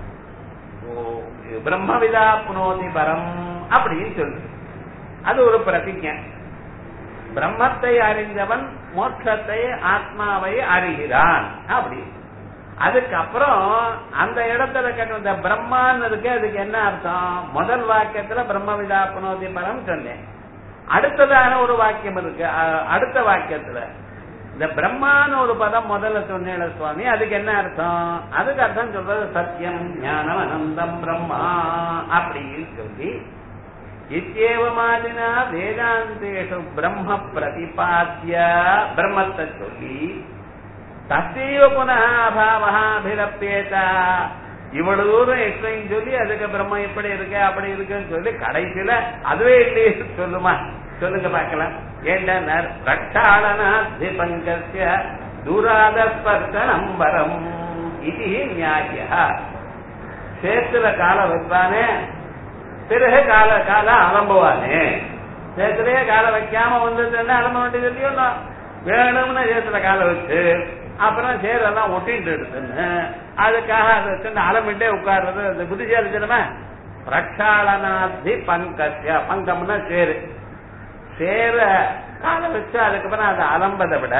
பிரம்மவிதா புனோதி பரம் அப்படின்னு சொல்லு அது ஒரு பிரதிஜை பிரம்மத்தை அறிந்தவன் மோட்சத்தை ஆத்மாவை அறிகிறான் அப்படி அதுக்கப்புறம் அந்த இடத்துல கேட்ட இந்த பிரம்மான்னு இருக்கு அதுக்கு என்ன அர்த்தம் முதல் வாக்கியத்துல பிரம்மவிதா புனோதி பரம் சொன்னேன் அடுத்ததான ஒரு வாக்கியம் இருக்கு அடுத்த வாக்கியத்துல இந்த பிரம்மான்னு ஒரு பதம் முதல்ல சொன்னேன் சுவாமி அதுக்கு என்ன அர்த்தம் அதுக்கு அர்த்தம் சொல்றது சத்தியம் ஞானம் அனந்தம் பிரம்மா அப்படின்னு சொல்லி இத்தியேவமாதினா வேதாந்தேஷு பிரம்ம பிரதிபாத்திய பிரம்மத்தை சொல்லி தத்தையோ புனः அபாவா அபிரப்பேதா இவ்வளவு தூரம் எக்ஸ்பிளைன் சொல்லி அதுக்கு பிரம்மம் இப்படி இருக்கு அப்படி இருக்குன்னு சொல்லி கடைசியில அதுவே இல்லையே சொல்லுமா சொல்லுங்க பார்க்கலாம் ஏண்டா ரக்ஷாளனாத்தி பங்கஸ்ய தூராதஸ்பர்சனம் வரம் இது நியாய சேத்துல கால வைப்பானே பிறகு கால கால அலம்புவானே சேத்துலயே கால வைக்காம வந்ததுன்னா அலம்ப வேண்டியது இல்லையோ வேணும்னு சேத்துல கால வச்சு அப்புறம் சேரெல்லாம் ஒட்டிட்டு எடுத்துன்னு அதுக்காக அதை வச்சு அலம்பிட்டே உட்கார்றது அந்த புத்திசாலி தினமா பிரக்ஷாளனாத்தி பங்கஸ்ய பங்கம்னா சேரு சேர கால வச்சு அதுக்கப்புறம் அதை அலம்பதை விட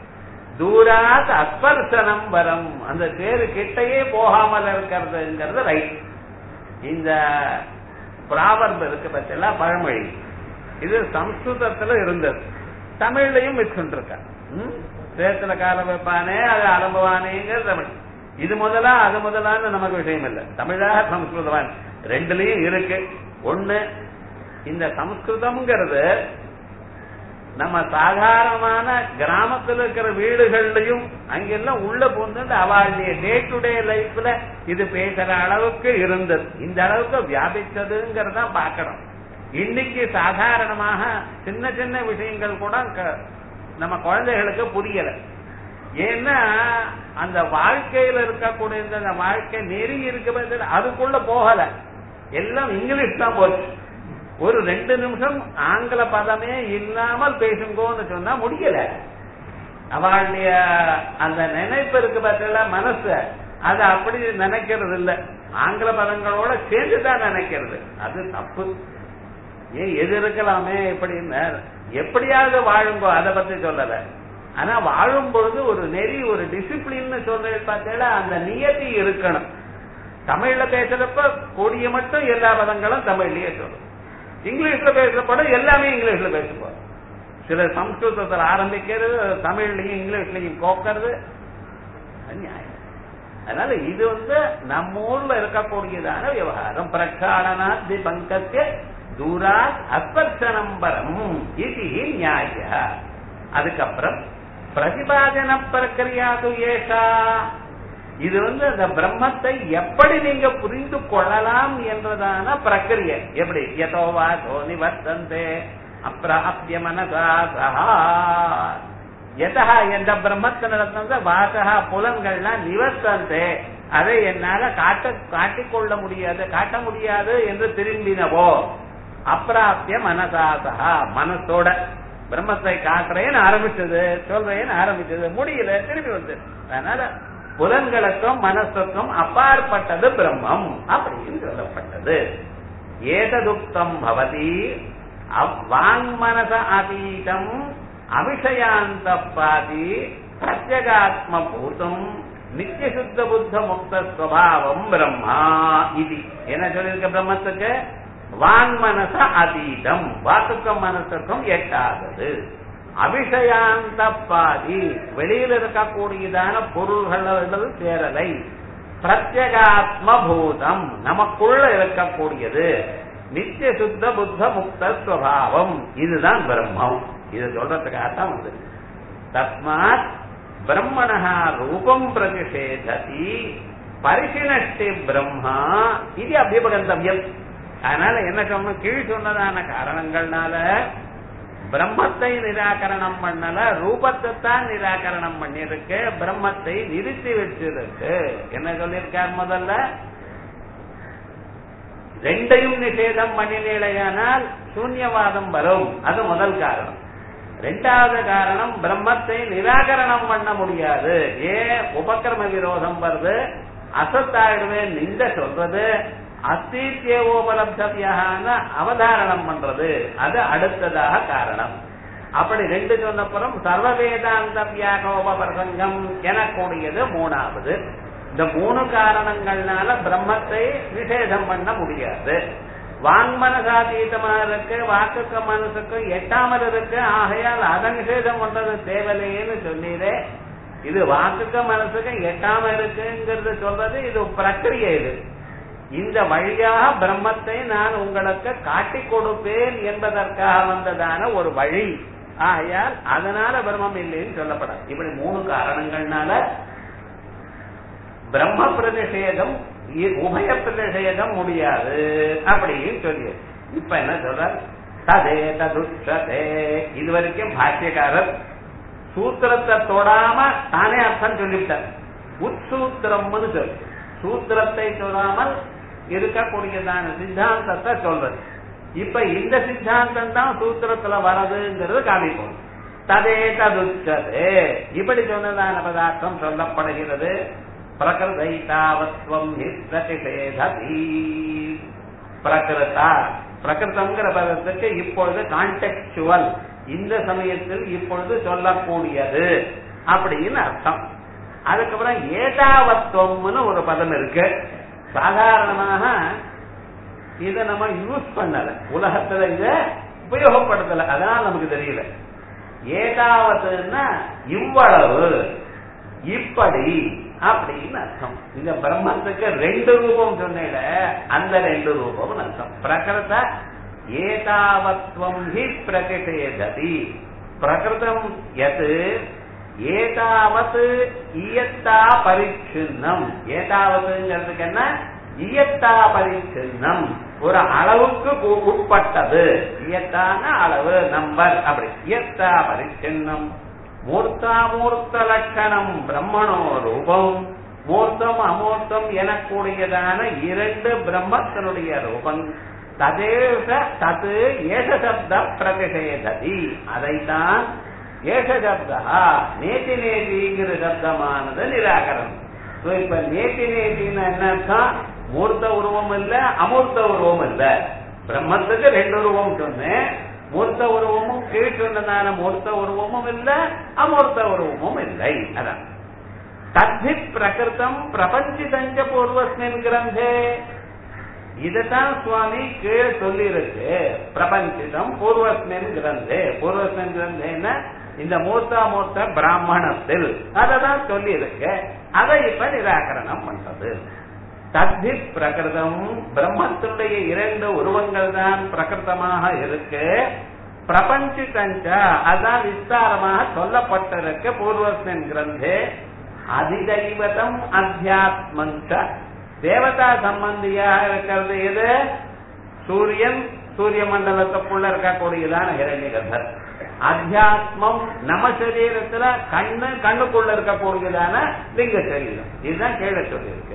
தூராத் அஸ்பர்சனம் வரம் அந்த சேரு கிட்டையே போகாமல் இருக்கிறதுங்கிறது ரைட் இந்த பிராவர்பு இருக்கு பத்தில பழமொழி இது சம்ஸ்கிருதத்துல இருந்தது தமிழ்லையும் வச்சுருக்க சேத்துல கால வைப்பானே அது அலம்புவானேங்கிற தமிழ் இது முதலா அது முதலான்னு நமக்கு விஷயம் இல்லை தமிழாக சம்ஸ்கிருதவான் ரெண்டுலயும் இருக்கு ஒண்ணு இந்த சம்ஸ்கிருதம்ங்கிறது நம்ம சாதாரணமான கிராமத்துல இருக்கிற வீடுகள்லயும் அங்கெல்லாம் உள்ள போந்து அவளுடைய டே டு டே லைஃப்ல இது பேசுற அளவுக்கு இருந்தது இந்த அளவுக்கு வியாபிச்சதுங்கிறத பார்க்கணும் இன்னைக்கு சாதாரணமாக சின்ன சின்ன விஷயங்கள் கூட நம்ம குழந்தைகளுக்கு புரியல ஏன்னா அந்த வாழ்க்கையில இருக்கக்கூடிய இந்த வாழ்க்கை நெறி இருக்க அதுக்குள்ள போகல எல்லாம் இங்கிலீஷ் தான் போச்சு ஒரு ரெண்டு நிமிஷம் ஆங்கில பதமே இல்லாமல் பேசுங்கோன்னு சொன்னா முடியல அவளுடைய அந்த நினைப்பு இருக்கு பார்த்தல மனசு அது அப்படி நினைக்கிறது இல்ல ஆங்கில பதங்களோட சேர்ந்துதான் நினைக்கிறது அது தப்பு ஏன் எது இருக்கலாமே எப்படின்னு எப்படியாவது வாழுங்கோ அதை பத்தி சொல்லல ஆனா வாழும் பொழுது ஒரு நெறி ஒரு டிசிப்ளின் சொல்றது பார்த்தா அந்த நியதி இருக்கணும் தமிழ்ல பேசுறப்ப கூடிய மட்டும் எல்லா பதங்களும் தமிழ்லயே சொல்லும் இங்கிலீஷ்ல பேசுற படம் எல்லாமே இங்கிலீஷ்ல பேசுவோம் சில சம்ஸ்கிருதத்தில் ஆரம்பிக்கிறது தமிழ்லையும் இங்கிலீஷ்லையும் கோக்கிறது நியாயம் அதனால இது வந்து நம்ம ஊர்ல இருக்கக்கூடியதான விவகாரம் பிரச்சாரணாத்தி பங்கத்திய தூராத் அஸ்பர்ஷனம் பரம் இது நியாய அதுக்கப்புறம் பிரதிபாதன பிரக்கிரியாது ஏஷா இது வந்து அந்த பிரம்மத்தை எப்படி நீங்க புரிந்து கொள்ளலாம் என்றதான பிரக்கிரிய எப்படி யதோவா சோனி வர்த்தந்தே அப்பிராபிய மனசா சஹா எதா எந்த பிரம்மத்தினிடத்திலிருந்து வாசகா புலன்கள்லாம் நிவர்த்தந்தே அதை என்னால காட்ட காட்டிக்கொள்ள முடியாது காட்ட முடியாது என்று திரும்பினவோ அப்பிராபிய மனசாசகா மனசோட பிரம்மத்தை காட்டுறேன்னு ஆரம்பிச்சது சொல்றேன்னு ஆரம்பிச்சது முடியல திரும்பி வந்து அதனால புலன்களுக்கும் மனசுக்கும் அப்பாற்பட்டது பிரம்மம் அப்படின்னு சொல்லப்பட்டது ஏததுக்தம் பவதி வாங் மனச அதீதம் அபிஷயாந்த பாதி பிரத்யகாத்ம பூதம் நித்திய சுத்த புத்த முக்த ஸ்வபாவம் பிரம்மா இது என்ன சொல்லிருக்க பிரம்மத்துக்கு வாங் மனச அதீதம் வாக்குக்கும் மனசுக்கும் எட்டாதது அபிஷயாந்த பாதி வெளியில் இருக்கக்கூடியதான பொருள்களோடு சேரலை பிரத்யகாத்ம பூதம் நமக்குள்ள இருக்கக்கூடியது நித்திய சுத்த புத்த முக்த ஸ்வபாவம் இதுதான் பிரம்மம் இது சொல்றதுக்காகத்தான் வந்து தஸ்மாத் பிரம்மணா ரூபம் பிரதிஷேததி பரிசினஷ்டி பிரம்மா இது அபியபகந்தவியம் அதனால என்ன சொன்ன கீழ் சொன்னதான காரணங்கள்னால பிரம்மத்தை நிராகரணம் பண்ணல ரூபத்தை தான் நிராகரணம் பண்ணிருக்கு பிரம்மத்தை நிறுத்தி வச்சிருக்கு என்ன சொல்லியிருக்கார் முதல்ல ரெண்டையும் நிஷேதம் பண்ணினேலையானால் சூன்யவாதம் வரும் அது முதல் காரணம் ரெண்டாவது காரணம் பிரம்மத்தை நிராகரணம் பண்ண முடியாது ஏன் உபக்கிரம விரோதம் வருது அசத்தாயிடுவேன் நிந்த சொல்றது அஸ்தித்யோபலப்தியான அவதாரணம் பண்றது அது அடுத்ததாக காரணம் அப்படி ரெண்டு சொன்னப்புறம் சர்வ வேதாந்த வியாகோபரசங்கம் எனக்கூடியது மூணாவது இந்த மூணு காரணங்கள்னால பிரம்மத்தை நிஷேதம் பண்ண முடியாது வாங்மனசாதீதமா இருக்கு வாக்குக்கு மனசுக்கும் எட்டாமல் இருக்கு ஆகையால் அதை நிஷேதம் பண்றது தேவையில்லைன்னு சொன்னீரே இது வாக்குக்கு மனசுக்கு எட்டாம இருக்குங்கிறது சொல்றது இது பிரக்கிரியை இது இந்த வழியாக பிரம்மத்தை நான் உங்களுக்கு காட்டிக் கொடுப்பேன் என்பதற்காக வந்ததான ஒரு வழி ஆகையால் அதனால பிரம்மம் இல்லைன்னு சொல்லப்படாது இப்படி மூணு காரணங்கள்னால பிரம்ம பிரதிஷேதம் உபய பிரதிஷேதம் முடியாது அப்படின்னு சொல்லி இப்ப என்ன சொல்ற ததே ததுஷதே இது வரைக்கும் பாஷ்யக்காரர் சூத்திரத்தை தொடாம தானே அர்த்தம் சொல்லிவிட்டார் உட்சூத்திரம்னு சொல்லு சூத்திரத்தை தொடாமல் இருக்கக்கூடியதான சித்தாந்தத்தை சொல்றது இப்ப இந்த சித்தாந்தம் தான் சூத்திரத்துல வரதுங்கிறது காமிப்போம் ததே ததுச்சதே இப்படி சொன்னதான பதார்த்தம் சொல்லப்படுகிறது பிரகிருதைதாவத்வம் பிரதிஷேததி பிரகிருதா பிரகிருதங்கிற பதத்துக்கு இப்பொழுது கான்டெக்சுவல் இந்த சமயத்தில் இப்பொழுது சொல்லக்கூடியது அப்படின்னு அர்த்தம் அதுக்கப்புறம் ஏதாவத்துவம்னு ஒரு பதம் இருக்கு சாதாரணமாக இத நம்ம யூஸ் பண்ணல உலகத்துல இத உபயோகப்படுத்தல அதனால நமக்கு தெரியல ஏதாவதுன்னா இவ்வளவு இப்படி அப்படின்னு அர்த்தம் இந்த பிரம்மத்துக்கு ரெண்டு ரூபம் சொன்னேல அந்த ரெண்டு ரூபம் அர்த்தம் பிரகிருத ஏதாவத்வம் ஹி பிரகிஷேததி பிரகிருதம் எது ஏதாவது இயத்தா பரிச்சின்னம் ஏதாவதுங்கிறதுக்கு என்ன இயத்தா பரிச்சின்னம் ஒரு அளவுக்கு உட்பட்டது இயத்தான அளவு நம்பர் அப்படி இயத்தா பரிச்சின்னம் மூர்த்தாமூர்த்த லட்சணம் பிரம்மணோ ரூபம் மூர்த்தம் அமூர்த்தம் எனக்கூடியதான இரண்டு பிரம்மத்தினுடைய ரூபம் ததேஷ தது ஏஷ சப்த பிரதிஷேததி அதைத்தான் ஏஷ சப்தா நேத்தி நேதிங்கிற சப்தமானது நிராகரணம் இப்ப நேத்தி நேத்தின்னு என்ன அர்த்தம் மூர்த்த உருவம் இல்ல அமூர்த்த உருவம் இல்ல பிரம்மத்துக்கு ரெண்டு உருவம் சொன்னேன் மூர்த்த உருவமும் கீழ் சொன்னதான மூர்த்த உருவமும் இல்ல அமூர்த்த உருவமும் இல்லை அதான் தத்தி பிரகிருத்தம் பிரபஞ்சி சஞ்ச பூர்வஸ்மின் கிரந்தே இதுதான் சுவாமி கீழே சொல்லி இருக்கு பிரபஞ்சிதம் பூர்வஸ்மின் கிரந்தே பூர்வஸ்மின் கிரந்தேன்னா இந்த மூர்த்தா மூர்த்த பிராமணத்தில் அததான் சொல்லி இருக்கு அதை இப்ப நிராகரணம் பண்றது தத்தி பிரகிருதம் பிரம்மத்தினுடைய இரண்டு உருவங்கள் தான் பிரகிருதமாக இருக்கு பிரபஞ்சிதஞ்ச அதான் விஸ்தாரமாக சொல்லப்பட்டிருக்கு பூர்வஸ்மின் கிரந்தே அதிதைவதம் அத்தியாத்மஞ்ச தேவதா சம்பந்தியாக இருக்கிறது எது சூரியன் சூரிய மண்டலத்துக்குள்ள இருக்கக்கூடியதான இரண்யகர்பர் அத்தியாத்மம் நம்ம சரீரத்துல கண்ணு கண்ணுக்குள்ள இருக்கக்கூடியதான லிங்க சரீரம் இதுதான் கீழே சொல்லியிருக்கு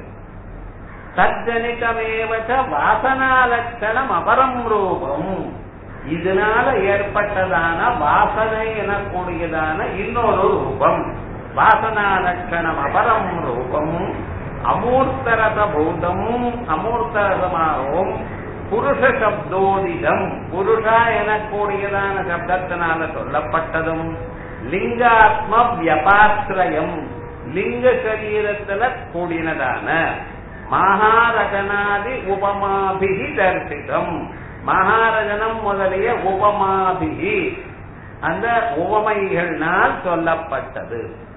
தஜனிதமேவச்ச வாசனாலட்சணம் அபரம் ரூபம் இதனால ஏற்பட்டதான வாசனை எனக்கூடியதான இன்னொரு ரூபம் வாசனாலட்சணம் அபரம் ரூபம் அமூர்த்தரத பூதம் அமூர்த்தரதமாகவும் புருஷ சப்தோதிதம் புருஷா எனக்கூடியதான சப்தத்தினால சொல்லப்பட்டதும் லிங்காத்ம வியபாசிரயம் லிங்க சரீரத்துல கூடினதான மகாரஜனாதி உபமாபிகி தரிசிதம் மகாரஜனம் முதலிய உபமாபிகி அந்த உவமைகள்னால் சொல்லப்பட்டது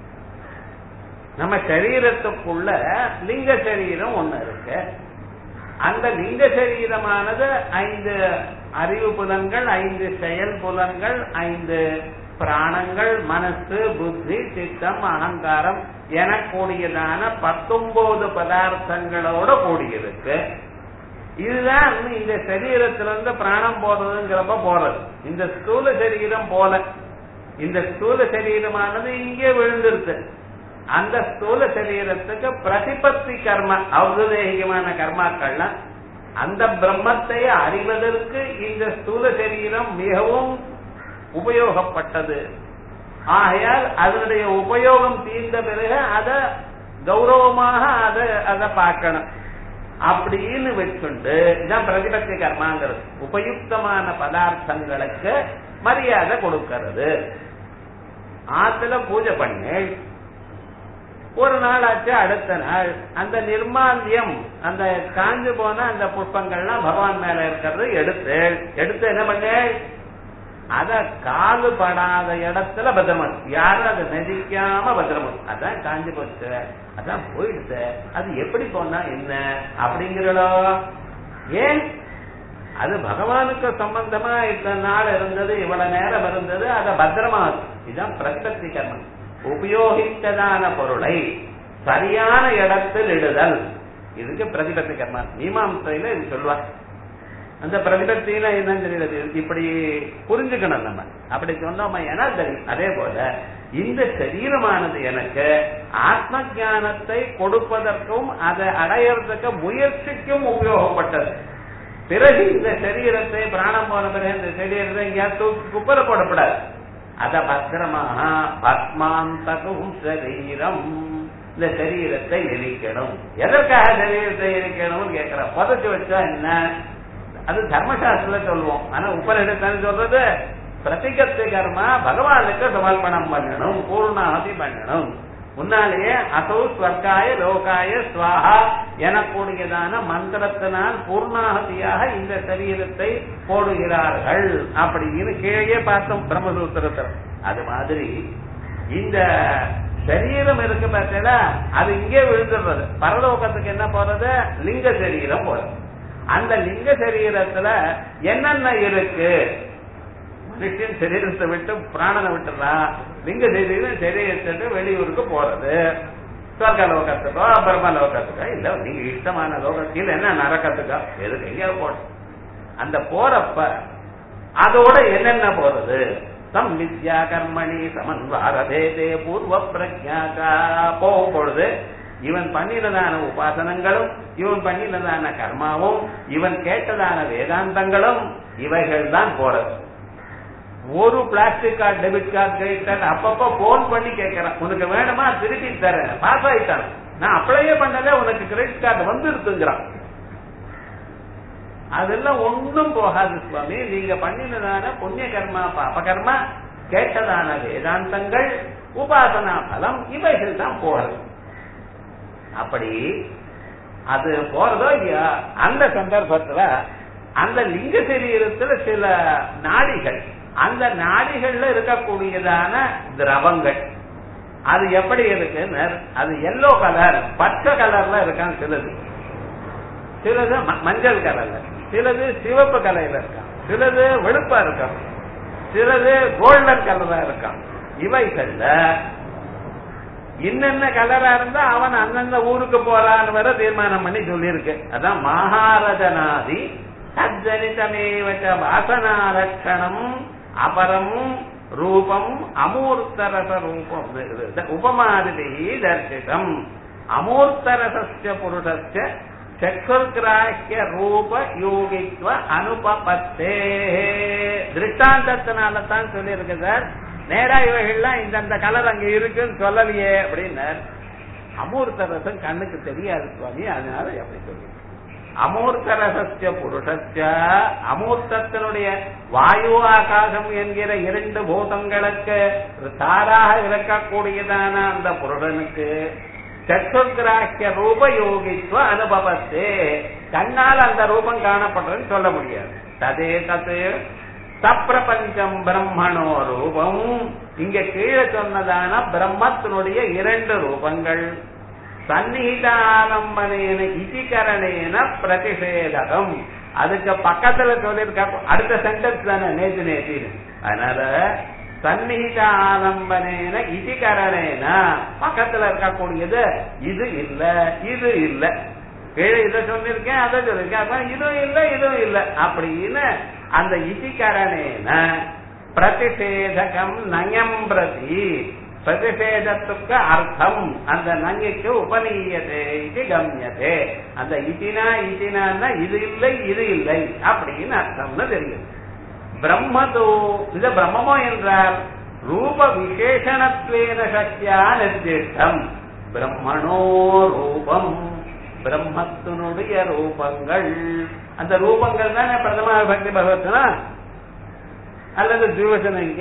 நம்ம சரீரத்துக்குள்ள லிங்க சரீரம் ஒண்ணு இருக்கு அந்த லிங்க சரீரமானது ஐந்து அறிவு புலன்கள் ஐந்து செயல் புலன்கள் ஐந்து பிராணங்கள் மனசு புத்தி சித்தம் அகங்காரம் எனக்கூடியதான பத்தொன்பது பதார்த்தங்களோட கூடியிருக்கு இதுதான் இந்த சரீரத்திலிருந்து பிராணம் போறதுங்கிறப்ப போறது இந்த ஸ்தூல சரீரம் போல இந்த ஸ்தூல சரீரமானது இங்கே விழுந்திருக்கு அந்த ஸ்தூல சரீரத்துக்கு பிரதிபத்தி கர்ம ஔததேகிகமான கர்மாக்கள்லாம் அந்த பிரம்மத்தை அறிவதற்கு இந்த ஸ்தூல சரீரம் மிகவும் உபயோகப்பட்டது ஆகையால் அதனுடைய உபயோகம் தீர்ந்த பிறகு அத கௌரவமாக அத அதை பார்க்கணும் அப்படின்னு வச்சுண்டு இதான் பிரதிபத்தி கர்மாங்கிறது உபயுக்தமான பதார்த்தங்களுக்கு மரியாதை கொடுக்கிறது ஆத்துல பூஜை பண்ணி ஒரு நாள் ஆச்சு அடுத்த நாள் அந்த நிர்மால்யம் அந்த காஞ்சு போன அந்த புஷ்பங்கள்லாம் பகவான் மேல இருக்கிறது எடுத்து எடுத்து என்ன பண்ண அத காலு படாத இடத்துல பத்திரமன் யாரும் அதை நெதிக்காம பத்திரமன் அதான் காஞ்சு போச்சு அதான் போயிடுச்சு அது எப்படி போனா என்ன அப்படிங்கிறளோ ஏன் அது பகவானுக்கு சம்பந்தமா இத்தனை நாள் இருந்தது இவ்வளவு நேரம் இருந்தது அதை பத்திரமா இதுதான் பிரசக்தி கர்மம் உபயோகித்ததான பொருளை சரியான இடத்தில் இடுதல் இதுக்கு பிரதிபத்தி கர்மா மீமாசையில இது சொல்லுவா அந்த பிரதிபத்தியில என்னன்னு தெரியுது இப்படி புரிஞ்சுக்கணும் நம்ம அப்படி சொன்னோமா ஏன்னா தெரியும் அதே போல இந்த சரீரமானது எனக்கு ஆத்ம ஞானத்தை கொடுப்பதற்கும் அதை அடையறதுக்கு முயற்சிக்கும் உபயோகப்பட்டது பிறகு இந்த சரீரத்தை பிராணம் போன பிறகு இந்த சரீரத்தை எங்கேயாவது தூக்கி குப்பரை போடப்படாது அத பத்திரமாக பத்மாந்தகும் சரீரம் இந்த சரீரத்தை எரிக்கணும் எதற்காக சரீரத்தை எரிக்கணும்னு கேட்கிற புதைச்சு வச்சா என்ன அது தர்மசாஸ்திரத்துல சொல்லுவோம் ஆனா உபரிடத்தான சொல்றது பிரதிகத்து கர்மா பகவானுக்கு சமர்ப்பணம் பண்ணணும் பூர்ணாதி பண்ணணும் முன்னாலேயே அசௌ ஸ்வர்க்காய லோகாய ஸ்வாஹா எனக்கூடியதான மந்திரத்தினால் பூர்ணாகதியாக இந்த சரீரத்தை போடுகிறார்கள் அப்படின்னு கீழே பார்த்தோம் பிரம்மசூத்திரத்தில் அது மாதிரி இந்த சரீரம் இருக்கு பார்த்தா அது இங்கே விழுந்துடுறது பரலோகத்துக்கு என்ன போறது லிங்க சரீரம் போறது அந்த லிங்க சரீரத்துல என்னென்ன இருக்கு மனுஷன் சரீரத்தை விட்டு பிராணனை விட்டுறான் லிங்க சரீரம் சரீரத்தை வெளியூருக்கு போறது சொர்க்க லோகத்துக்கோ பிரம்ம லோகத்துக்கோ இல்ல நீங்க இஷ்டமான லோகத்தில் என்ன நரக்கத்துக்கோ எதுக்கு எங்கேயாவது போடும் அந்த போறப்ப அதோட என்னென்ன போறது சம் வித்யா கர்மணி சமன்வாரதேதே பூர்வ பிரஜாக்கா போகும் பொழுது இவன் பண்ணினதான உபாசனங்களும் இவன் பண்ணினதான கர்மாவும் இவன் கேட்டதான வேதாந்தங்களும் இவைகள் தான் போறது ஒரு plastic card debit card credit card அப்பப்போ போன் பண்ணி கேட்கறேன் உனக்கு வேணுமா திருப்பி தரேன் பாஸ் ஆயிட்டான் நான் அப்ளையே பண்ணல உனக்கு கிரெடிட் கார்டு வந்து இருக்குங்கிறான் அதெல்லாம் ஒன்றும் போகாது சுவாமி நீங்க பண்ணினதான புண்ணிய கர்மா பாப கர்மா கேட்டதான வேதாந்தங்கள் உபாசனா பலம் இவைகள் தான் போறது அப்படி அது போறதோ இல்லையா அந்த சந்தர்ப்பத்துல அந்த லிங்க சரீரத்துல சில நாடிகள் அந்த நாடிகள்ல இருக்கக்கூடியதான திரவங்கள் அது எப்படி இருக்குன்னு அது எல்லோ கலர் பச்சை கலர்ல இருக்கான்னு சிலது சிலது ம- மஞ்சள் கலர்ல சிலது சிவப்பு கலையில இருக்கான் சிலது வெளுப்பா இருக்கான் சிலது கோல்டன் கலரா இருக்கான் இவைகள்ல இன்னென்ன கலரா இருந்தா அவன் அந்தந்த ஊருக்கு போறான்னு வர தீர்மானம் பண்ணி சொல்லியிருக்கு அதான் மகாரஜனாதி தஜனிதமேவச்ச வாசனாலட்சணம் அபரம் ரூபம் அமூர்த்தரச ரூபம் உபமாதிரி தர்சிதம் அமூர்த்தரசஸ்ய புருஷஸ்ய சக்ஷுர்கிராஹ்ய ரூப யோகித்வ அனுபபத்தே திருஷ்டாந்தத்தினால தான் சொல்லியிருக்கு சார் நேரா இவைகள்லாம் இந்தந்த கலர் அங்க இருக்குன்னு சொல்லலையே அப்படின்னார் அமூர்த்த ரசம் கண்ணுக்கு தெரியாது சுவாமி அதனால அப்படி சொல்லி அமூர்த்த ரசஸ்ய புருஷஸ்ய அமூர்த்தத்தினுடைய வாயு ஆகாசம் என்கிற இரண்டு பூதங்களுக்கு தாராக இருக்கக்கூடியதான அந்த புருஷனுக்கு சற்றுகிராக்கிய ரூப யோகித்துவ அனுபவத்தே கண்ணால் அந்த ரூபம் காணப்படுறதுன்னு சொல்ல முடியாது ததே தத்து சப்பிரபஞ்சம் பிரம்மணோ ரூபம் இங்க கீழே சொன்னதான பிரம்மத்தினுடைய இரண்டு ரூபங்கள் சந்நிகிதாலம்பனேன இதிகரணேன பிரதிஷேதகம் அதுக்கு பக்கத்துல சொல்லியிருக்க அடுத்த சென்டென்ஸ் தானே நேத்து நேத்தி அதனால சந்நிகித ஆலம்பனேன இதிகரணேன பக்கத்துல இருக்கக்கூடியது இது இல்ல இது இல்ல கீழே இதை சொல்லியிருக்கேன் அதை சொல்லியிருக்கேன் அப்ப இதுவும் இல்ல இதுவும் இல்ல அப்படின்னு அந்த இதிகரணேன பிரதிஷேதகம் நயம் பிரதி பிரதிஷேதத்துக்கு அர்த்தம் அந்த நங்கைக்கு உபநீயதே இது கம்யதே அந்த இதினா இதினா இது இல்லை இது இல்லை அப்படின்னு அர்த்தம்னு தெரியும் பிரம்மதோ இது பிரம்மமோ என்றால் ரூப விசேஷணத்வேன சக்தியா நிர்திஷ்டம் பிரம்மணோ ரூபம் பிரம்மத்தினுடைய ரூபங்கள் அந்த ரூபங்கள் தானே பிரதம பக்தி பகவத்னா அல்லது ஜீவசன இங்க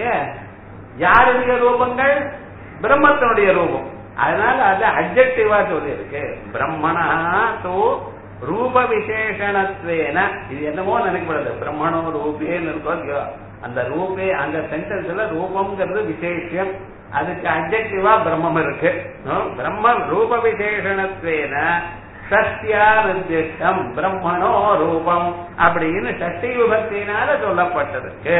யாருடைய ரூபங்கள் பிரம்மத்தினுடைய ரூபம் அதனால அது அப்ஜெக்டிவா சொல்லி இருக்கு பிரம்மணா தோ ரூப விசேஷணத்வேன இது என்னமோ நினைக்கப்படுது பிரம்மணோ ரூபேன்னு இருக்கோ இல்லையோ அந்த ரூபே அந்த சென்டென்ஸ்ல ரூபம்ங்கிறது விசேஷம் அதுக்கு அப்ஜெக்டிவா பிரம்மம் இருக்கு ஹம், பிரம்ம ரூப விசேஷணத்வேன சஷ்டியா நிர்திஷ்டம் பிரம்மணோ ரூபம் அப்படின்னு சஷ்டி விபத்தினால சொல்லப்பட்டிருக்கு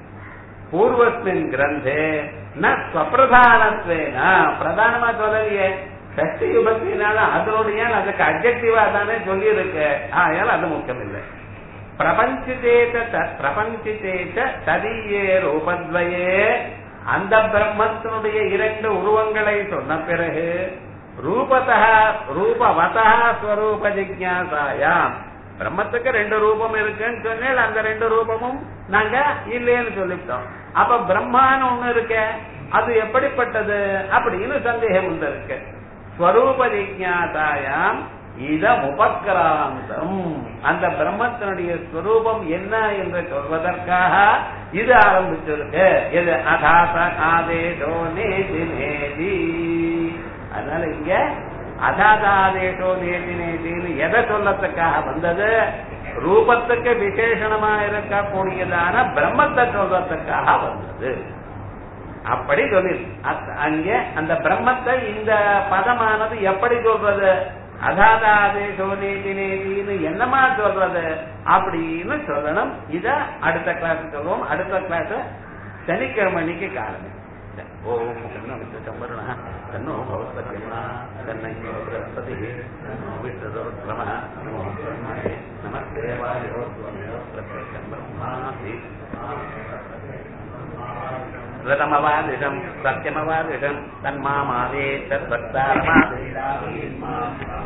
பூர்வஸ்மின் கிரந்தே ந ஸ்வப்பிரதானத்வேன பிரதானமா சொல்லலையே சக்தி விபத்தினால அதனுடைய அதுக்கு அப்ஜெக்டிவா தானே சொல்லி இருக்கு ஆயால் அது முக்கியம் இல்லை பிரபஞ்சிதேச்ச த- பிரபஞ்சிதேச்ச ததியே ரூபத்வயே அந்த பிரம்மத்தினுடைய இரண்டு உருவங்களை சொன்ன பிறகு ரூபதா ரூபவதா ஸ்வரூப ஜிக்யாசாயாம் பிரம்மத்துக்கு ரெண்டு ரூபம் இருக்குன்னு சொன்னேன் அந்த ரெண்டு ரூபமும் நாங்க இல்லைன்னு சொல்லிவிட்டோம் அப்ப பிரம்மான்னு ஒண்ணு இருக்க அது எப்படிப்பட்டது அப்படின்னு சந்தேகம் வந்து இருக்கு ஸ்வரூப ஜிக்யாசாயாம் இதம் உபக்கிராந்தம் அந்த பிரம்மத்தினுடைய ஸ்வரூபம் என்ன என்று சொல்வதற்காக இது ஆரம்பிச்சிருக்கு இது அதாச ஆதேசோ நேதி நேதி அதனால இங்க அதாதாதேசோ நேதி நேதின்னு எதை சொல்லத்துக்காக வந்தது ரூபத்துக்கு விசேஷணமா இருக்கக்கூடியதான பிரம்மத்தை சொல்றதுக்காக வந்தது அப்படி சொல்லி அத்- அங்கே அந்த பிரம்மத்தை இந்த பதமானது எப்படி சொல்றது அதாதாதேசோ நேதி நேதின்னு என்னமா சொல்றது அப்படின்னு சொல்லணும் இத அடுத்த கிளாஸ் சொல்லுவோம் அடுத்த கிளாஸ் சனிக்கிழமைக்கு காரணம் ஓம் கண்ணோ வித்தம்பருண கண்ணோ பவத்பத்யமா கண்ணையோ பிரஸ்பதி நமோ விஷ்ணுதோத்ரம நமோ பிரம்மாய நமஸ்தேவாயோ துவமேவ பிரத்யக்ஷம் பிரம்மாசி ऋतमवादिशम् सत्यमवादिशम् तन्मामादे तद्भक्तारमादे